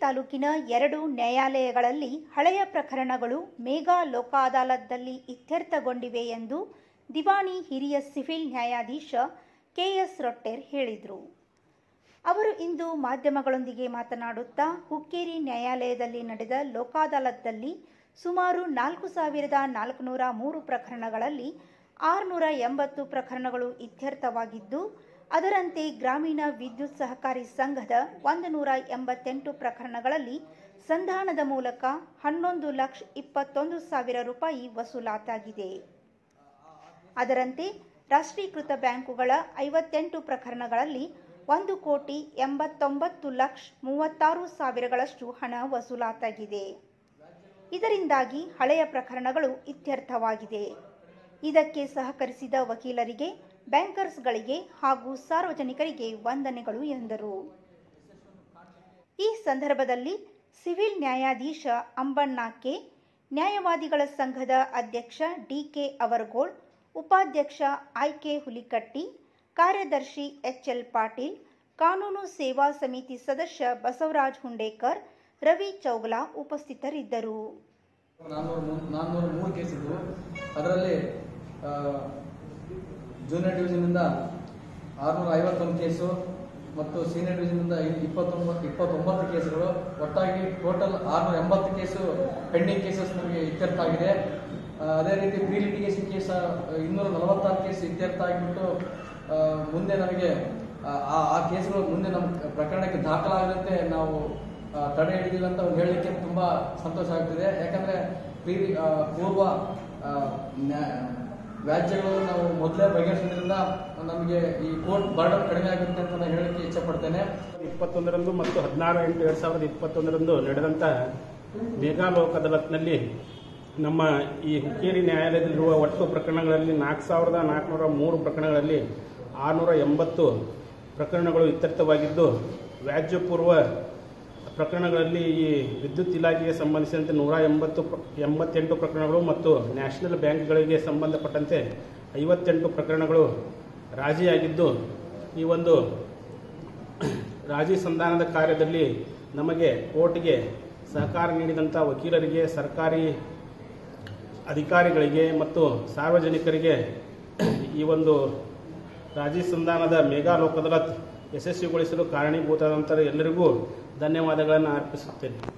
ತಾಲೂಕಿನ ಎರಡು ನ್ಯಾಯಾಲಯಗಳಲ್ಲಿ ಹಳೆಯ ಪ್ರಕರಣಗಳು ಮೇಘಾ ಲೋಕ ಅದಾಲತ್ನಲ್ಲಿ ಇತ್ಯರ್ಥಗೊಂಡಿವೆ ಎಂದು ದಿವಾಣಿ ಹಿರಿಯ ಸಿವಿಲ್ ನ್ಯಾಯಾಧೀಶ ಕೆಎಸ್ ರೊಟ್ಟೆರ್ ಹೇಳಿದರು ಅವರು ಇಂದು ಮಾಧ್ಯಮಗಳೊಂದಿಗೆ ಮಾತನಾಡುತ್ತಾ ಹುಕ್ಕೇರಿ ನ್ಯಾಯಾಲಯದಲ್ಲಿ ನಡೆದ ಲೋಕಾದಾಲತ್ನಲ್ಲಿ ಸುಮಾರು ನಾಲ್ಕು ಸಾವಿರದ ನಾಲ್ಕುನೂರ ಮೂರು ಪ್ರಕರಣಗಳಲ್ಲಿ ಆರುನೂರ ಎಂಬತ್ತು ಪ್ರಕರಣಗಳು ಇತ್ಯರ್ಥವಾಗಿದ್ದು ಅದರಂತೆ ಗ್ರಾಮೀಣ ವಿದ್ಯುತ್ ಸಹಕಾರಿ ಸಂಘದ ಒಂದು ನೂರ ಎಂಬತ್ತೆಂಟು ಪ್ರಕರಣಗಳಲ್ಲಿ ಸಂಧಾನದ ಮೂಲಕ ಹನ್ನೊಂದು ಲಕ್ಷ ಇಪ್ಪತ್ತೊಂದು ಸಾವಿರ ರೂಪಾಯಿ ವಸೂಲಾತಾಗಿದೆ ಅದರಂತೆ ರಾಷ್ಟ್ರೀಕೃತ ಬ್ಯಾಂಕುಗಳ ಐವತ್ತೆಂಟು ಪ್ರಕರಣಗಳಲ್ಲಿ ಒಂದು ಕೋಟಿ ಎಂಬತ್ತೊಂಬತ್ತು ಲಕ್ಷ ಮೂವತ್ತಾರು ಸಾವಿರಗಳಷ್ಟು ಹಣ ವಸೂಲಾತಾಗಿದೆ ಇದರಿಂದಾಗಿ ಹಳೆಯ ಪ್ರಕರಣಗಳು ಇತ್ಯರ್ಥವಾಗಿದೆ ಇದಕ್ಕೆ ಸಹಕರಿಸಿದ ವಕೀಲರಿಗೆ ಬ್ಯಾಂಕರ್ಸ್ಗಳಿಗೆ ಹಾಗೂ ಸಾರ್ವಜನಿಕರಿಗೆ ವಂದನೆಗಳು ಎಂದರು ಈ ಸಂದರ್ಭದಲ್ಲಿ ಸಿವಿಲ್ ನ್ಯಾಯಾಧೀಶ ಅಂಬಣ್ಣ ಕೆ ನ್ಯಾಯವಾದಿಗಳ ಸಂಘದ ಅಧ್ಯಕ್ಷ ಡಿಕೆ ಅವರ್ಗೋಳ್ ಉಪಾಧ್ಯಕ್ಷ ಐಕೆ ಹುಲಿಕಟ್ಟಿ ಕಾರ್ಯದರ್ಶಿ ಎಚ್ಎಲ್ ಪಾಟೀಲ್ ಕಾನೂನು ಸೇವಾ ಸಮಿತಿ ಸದಸ್ಯ ಬಸವರಾಜ್ ಹುಂಡೇಕರ್ ರವಿ ಚೌಗಲಾ ಉಪಸ್ಥಿತರಿದ್ದರು ನಾನ್ನೂರ ಮೂ- ನಾನ್ನೂರ ಮೂರು ಕೇಸ್ ಇದ್ವು ಅದರಲ್ಲಿ ಜೂನಿಯರ್ ಡಿವಿಷನ್ನಿಂದ ಆರುನೂರ ಐವತ್ತೊಂದು ಕೇಸು ಮತ್ತು ಸೀನಿಯರ್ ಡಿವಿಷನ್ನಿಂದ ಇಪ್ಪತ್ತೊಂಬತ್ತು ಇಪ್ಪತ್ತೊಂಬತ್ತು ಕೇಸುಗಳು ಒಟ್ಟಾಗಿ ಟೋಟಲ್ ಆರುನೂರ ಎಂಬತ್ತು ಕೇಸು ಪೆಂಡಿಂಗ್ ಕೇಸಸ್ ನಮಗೆ ಇತ್ಯರ್ಥ ಆಗಿದೆ ಆ, ಅದೇ ರೀತಿ ಪ್ರೀ ಲಿಟಿಗೇಷನ್ ಕೇಸ್ ಇನ್ನೂರ ನಲವತ್ತಾರು ಕೇಸ್ ಇತ್ಯರ್ಥ ಆಗಿಬಿಟ್ಟು ಆ, ಮುಂದೆ ನಮಗೆ ಆ, ಆ ಆ ಕೇಸ್ಗಳು ಮುಂದೆ ನಮ್ಮ ಪ್ರಕರಣಕ್ಕೆ ದಾಖಲಾಗದಂತೆ ನಾವು ಆ, ತಡೆ ಹಿಡಿದಿಲ್ಲ ಅಂತ ಹೇಳಲಿಕ್ಕೆ ತುಂಬಾ ಸಂತೋಷ ಆಗ್ತಿದೆ ಯಾಕಂದ್ರೆ ಪ್ರೀ ಆ, ಪೂರ್ವ ಆ, ನ್ಯಾ- ವ್ಯಾಜ್ಯಗಳು ನಾವು ಮೊದಲೇ ಬಗೆಹರಿಸೋದ್ರಿಂದ ನಮಗೆ ಈ ಕೋರ್ಟ್ ಬರ್ಡನ್ ಕಡಿಮೆ ಆಗುತ್ತೆ ಅಂತ ನಾನು ಹೇಳಲಿಕ್ಕೆ ಇಚ್ಛೆ ಪಡ್ತೇನೆ ಇಪ್ಪತ್ತೊಂದರಂದು ಮತ್ತು ಹದಿನಾರು ಎಂಟು ಎರಡು ಸಾವಿರದ ಇಪ್ಪತ್ತೊಂದರಂದು ನಡೆದಂಥ ಮೇಘಾ ಲೋಕ್ ಅದಾಲತ್ನಲ್ಲಿ ನಮ್ಮ ಈ ಹುಕ್ಕೇರಿ ನ್ಯಾಯಾಲಯದಲ್ಲಿರುವ ಒಟ್ಟು ಪ್ರಕರಣಗಳಲ್ಲಿ ನಾಲ್ಕು ಸಾವಿರದ ನಾಲ್ಕುನೂರ ಮೂರು ಪ್ರಕರಣಗಳಲ್ಲಿ ಆರುನೂರ ಎಂಬತ್ತು ಪ್ರಕರಣಗಳು ಇತ್ಯರ್ಥವಾಗಿದ್ದು ವ್ಯಾಜ್ಯಪೂರ್ವ ಪ್ರಕರಣಗಳಲ್ಲಿ ಈ ವಿದ್ಯುತ್ ಇಲಾಖೆಗೆ ಸಂಬಂಧಿಸಿದಂತೆ ನೂರ ಎಂಬತ್ತು ಪ್ರ- ಎಂಬತ್ತೆಂಟು ಪ್ರಕರಣಗಳು ಮತ್ತು ನ್ಯಾಷನಲ್ ಬ್ಯಾಂಕ್ಗಳಿಗೆ ಸಂಬಂಧಪಟ್ಟಂತೆ ಐವತ್ತೆಂಟು ಪ್ರಕರಣಗಳು ರಾಜಿಯಾಗಿದ್ದು ಈ ಒಂದು ರಾಜಿ ಸಂಧಾನದ ಕಾರ್ಯದಲ್ಲಿ ನಮಗೆ ಕೋರ್ಟ್ಗೆ ಸಹಕಾರ ನೀಡಿದಂಥ ವಕೀಲರಿಗೆ ಸರ್ಕಾರಿ ಅಧಿಕಾರಿಗಳಿಗೆ ಮತ್ತು ಸಾರ್ವಜನಿಕರಿಗೆ ಈ ಒಂದು ರಾಜಿ ಸಂಧಾನದ ಮೇಘಾ ಲೋಕದಲತ್ ಯಶಸ್ವಿಗೊಳಿಸಲು ಕಾರಣೀಭೂತರಾದಂಥ ಎಲ್ಲರಿಗೂ ಧನ್ಯವಾದಗಳನ್ನು ಅರ್ಪಿಸುತ್ತೇನೆ